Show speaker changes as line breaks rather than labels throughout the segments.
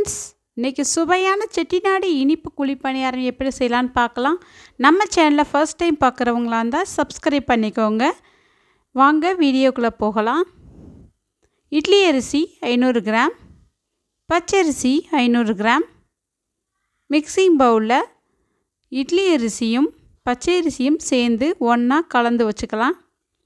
friends இன்றைக்கி சுவையான செட்டிநாடு இனிப்பு குழிப்பணியாரம் எப்படி செய்யலான்னு பார்க்கலாம் நம்ம சேனலை ஃபர்ஸ்ட் டைம் பார்க்குறவங்களா இருந்தால் சப்ஸ்கிரைப் பண்ணிக்கோங்க வாங்க வீடியோக்குள்ளே போகலாம் இட்லி அரிசி ஐநூறு கிராம் பச்சரிசி ஐநூறு கிராம் மிக்சிங் பவுலில் இட்லி அரிசியும் பச்சை அரிசியும் சேர்ந்து ஒன்றா கலந்து வச்சுக்கலாம்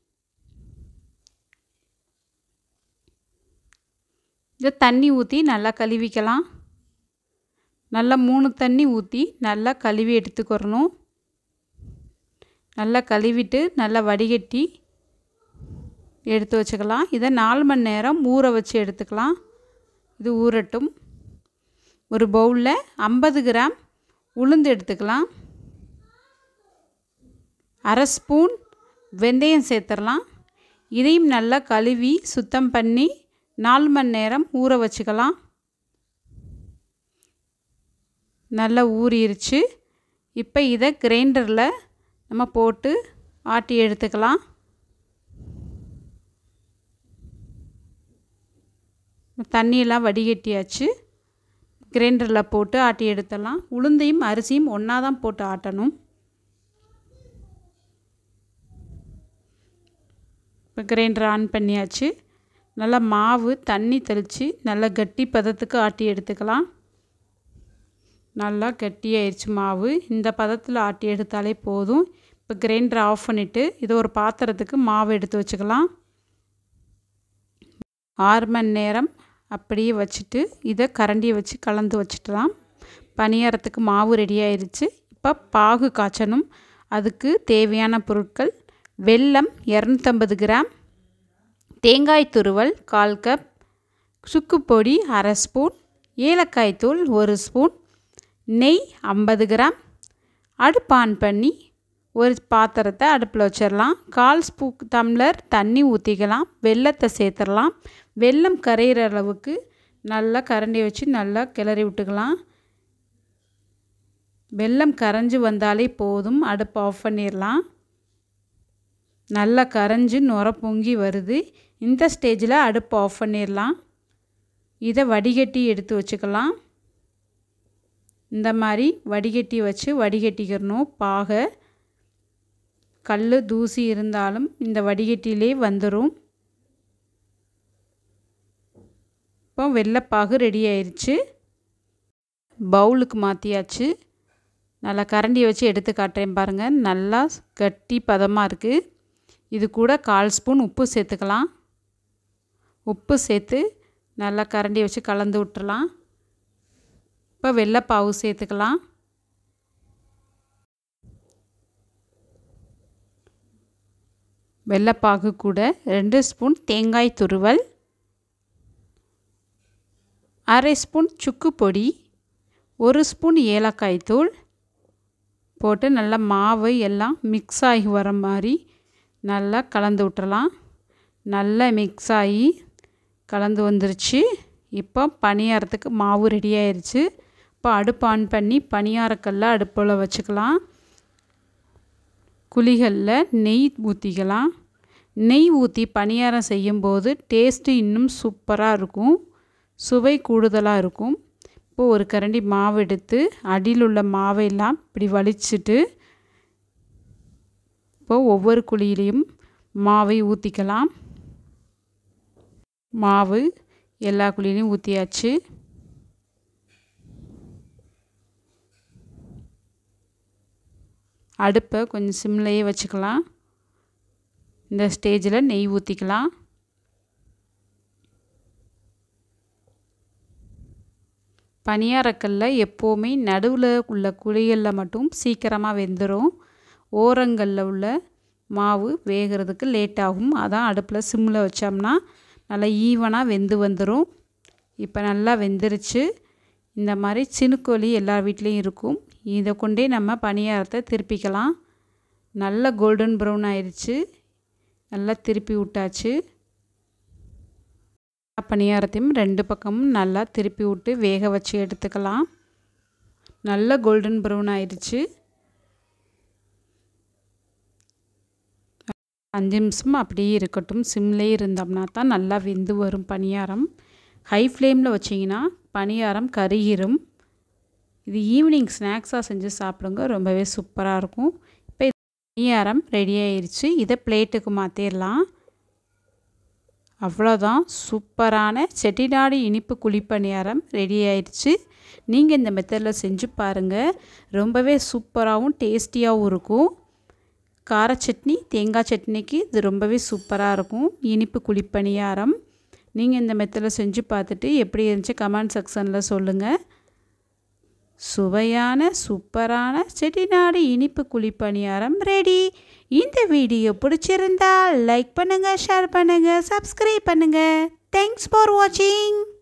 இதை தண்ணி ஊற்றி நல்லா கழுவிக்கலாம் நல்லா மூணு தண்ணி ஊற்றி நல்லா கழுவி எடுத்துக்கிறணும் நல்லா கழுவிட்டு நல்லா வடிகட்டி எடுத்து வச்சுக்கலாம் இதை நாலு மணி நேரம் ஊற வச்சு எடுத்துக்கலாம் இது ஊறட்டும் ஒரு பவுலில் ஐம்பது கிராம் உளுந்து எடுத்துக்கலாம் அரை ஸ்பூன் வெந்தயம் சேர்த்துடலாம் இதையும் நல்லா கழுவி சுத்தம் பண்ணி நாலு மணி நேரம் ஊற வச்சுக்கலாம் நல்லா ஊறிடுச்சு இப்போ இதை கிரைண்டரில் நம்ம போட்டு ஆட்டி எடுத்துக்கலாம் தண்ணியெல்லாம் வடிகட்டியாச்சு கிரைண்டரில் போட்டு ஆட்டி எடுத்துடலாம் உளுந்தையும் அரிசியும் ஒன்றா தான் போட்டு ஆட்டணும் இப்போ கிரைண்டர் ஆன் பண்ணியாச்சு நல்லா மாவு தண்ணி தெளித்து நல்லா கட்டி பதத்துக்கு ஆட்டி எடுத்துக்கலாம் நல்லா கட்டியாயிடுச்சு மாவு இந்த பதத்தில் ஆட்டி எடுத்தாலே போதும் இப்போ கிரைண்டர் ஆஃப் பண்ணிவிட்டு இதை ஒரு பாத்திரத்துக்கு மாவு எடுத்து வச்சுக்கலாம் ஆறு மணி நேரம் அப்படியே வச்சுட்டு இதை கரண்டியை வச்சு கலந்து வச்சுட்டலாம் பணியாரத்துக்கு மாவு ரெடி ஆயிடுச்சு இப்போ பாகு காய்ச்சணும் அதுக்கு தேவையான பொருட்கள் வெல்லம் இரநூத்தம்பது கிராம் தேங்காய் துருவல் கால் கப் சுக்குப்பொடி அரை ஸ்பூன் ஏலக்காய் தூள் ஒரு ஸ்பூன் நெய் ஐம்பது கிராம் அடுப்பு ஆன் பண்ணி ஒரு பாத்திரத்தை அடுப்பில் வச்சிடலாம் கால் ஸ்பூ டம்ளர் தண்ணி ஊற்றிக்கலாம் வெல்லத்தை சேர்த்துடலாம் வெல்லம் கரையிற அளவுக்கு நல்லா கரண்டி வச்சு நல்லா கிளறி விட்டுக்கலாம் வெல்லம் கரைஞ்சி வந்தாலே போதும் அடுப்பு ஆஃப் பண்ணிடலாம் நல்லா கரைஞ்சி நுர பொங்கி வருது இந்த ஸ்டேஜில் அடுப்பு ஆஃப் பண்ணிடலாம் இதை வடிகட்டி எடுத்து வச்சுக்கலாம் இந்த மாதிரி வடிகட்டி வச்சு வடிகட்டிக்கிறணும் பாகை கல் தூசி இருந்தாலும் இந்த வடிகட்டிலே வந்துடும் இப்போ வெள்ளைப்பாகு ரெடி ஆயிடுச்சு பவுலுக்கு மாற்றியாச்சு நல்லா கரண்டியை வச்சு எடுத்து காட்டுறேன் பாருங்கள் நல்லா கட்டி பதமாக இருக்குது இது கூட கால் ஸ்பூன் உப்பு சேர்த்துக்கலாம் உப்பு சேர்த்து நல்லா கரண்டி வச்சு கலந்து விட்டுறலாம் இப்போ வெள்ளைப்பாவு சேர்த்துக்கலாம் வெள்ளைப்பாகு கூட ரெண்டு ஸ்பூன் தேங்காய் துருவல் அரை ஸ்பூன் சுக்கு பொடி ஒரு ஸ்பூன் ஏலக்காய் தூள் போட்டு நல்லா மாவு எல்லாம் மிக்ஸ் ஆகி வர மாதிரி நல்லா கலந்து விட்டுறலாம் நல்லா மிக்ஸ் ஆகி கலந்து வந்துருச்சு இப்போ பணியாரத்துக்கு மாவு ரெடி ஆயிடுச்சு இப்போ அடுப்பு ஆன் பண்ணி பணியாரக்கல்ல அடுப்பில் வச்சுக்கலாம் குழிகளில் நெய் ஊற்றிக்கலாம் நெய் ஊற்றி பணியாரம் செய்யும்போது டேஸ்ட்டு இன்னும் சூப்பராக இருக்கும் சுவை கூடுதலாக இருக்கும் இப்போது ஒரு கரண்டி மாவு எடுத்து அடியில் உள்ள மாவையெல்லாம் இப்படி வலிச்சிட்டு இப்போது ஒவ்வொரு குழியிலையும் மாவை ஊற்றிக்கலாம் மாவு எல்லா குழியிலையும் ஊற்றியாச்சு அடுப்பை கொஞ்சம் சிம்லையே வச்சுக்கலாம் இந்த ஸ்டேஜில் நெய் ஊற்றிக்கலாம் பனியாரக்கல்ல எப்போவுமே நடுவில் உள்ள குழிகளில் மட்டும் சீக்கிரமாக வெந்துடும் ஓரங்களில் உள்ள மாவு வேகிறதுக்கு லேட் ஆகும் அதான் அடுப்பில் சிம்மில் வச்சோம்னா நல்லா ஈவனாக வெந்து வந்துடும் இப்போ நல்லா வெந்துருச்சு இந்த மாதிரி சினுக்கோழி எல்லா வீட்லேயும் இருக்கும் இதை கொண்டே நம்ம பணியாரத்தை திருப்பிக்கலாம் நல்ல கோல்டன் ப்ரௌன் ஆயிடுச்சு நல்லா திருப்பி விட்டாச்சு பணியாரத்தையும் ரெண்டு பக்கமும் நல்லா திருப்பி விட்டு வேக வச்சு எடுத்துக்கலாம் நல்ல கோல்டன் ப்ரௌன் ஆயிடுச்சு அஞ்சு நிமிஷம் அப்படியே இருக்கட்டும் சிம்லேயே இருந்தோம்னா தான் நல்லா வெந்து வரும் பணியாரம் ஹை ஃப்ளேமில் வச்சிங்கன்னா பணியாரம் கருகிரும் இது ஈவினிங் ஸ்நாக்ஸாக செஞ்சு சாப்பிடுங்க ரொம்பவே சூப்பராக இருக்கும் இப்போ பணியாரம் ரெடி ஆயிடுச்சு இதை பிளேட்டுக்கு மாற்றிடலாம் அவ்வளோதான் சூப்பரான செட்டிநாடு இனிப்பு குழிப்பணியாரம் ரெடி ஆயிடுச்சு நீங்கள் இந்த மெத்தடில் செஞ்சு பாருங்கள் ரொம்பவே சூப்பராகவும் டேஸ்டியாகவும் இருக்கும் கார சட்னி தேங்காய் சட்னிக்கு இது ரொம்பவே சூப்பராக இருக்கும் இனிப்பு குழிப்பணியாரம் நீங்கள் இந்த மெத்தடில் செஞ்சு பார்த்துட்டு எப்படி இருந்துச்சு கமெண்ட் செக்ஷனில் சொல்லுங்கள் சுவையான சூப்பரான செட்டிநாடு இனிப்பு குழிப்பணியாரம் ரெடி இந்த வீடியோ பிடிச்சிருந்தா லைக் பண்ணுங்கள் ஷேர் பண்ணுங்கள் சப்ஸ்கிரைப் பண்ணுங்கள் தேங்க்ஸ் ஃபார் வாட்சிங்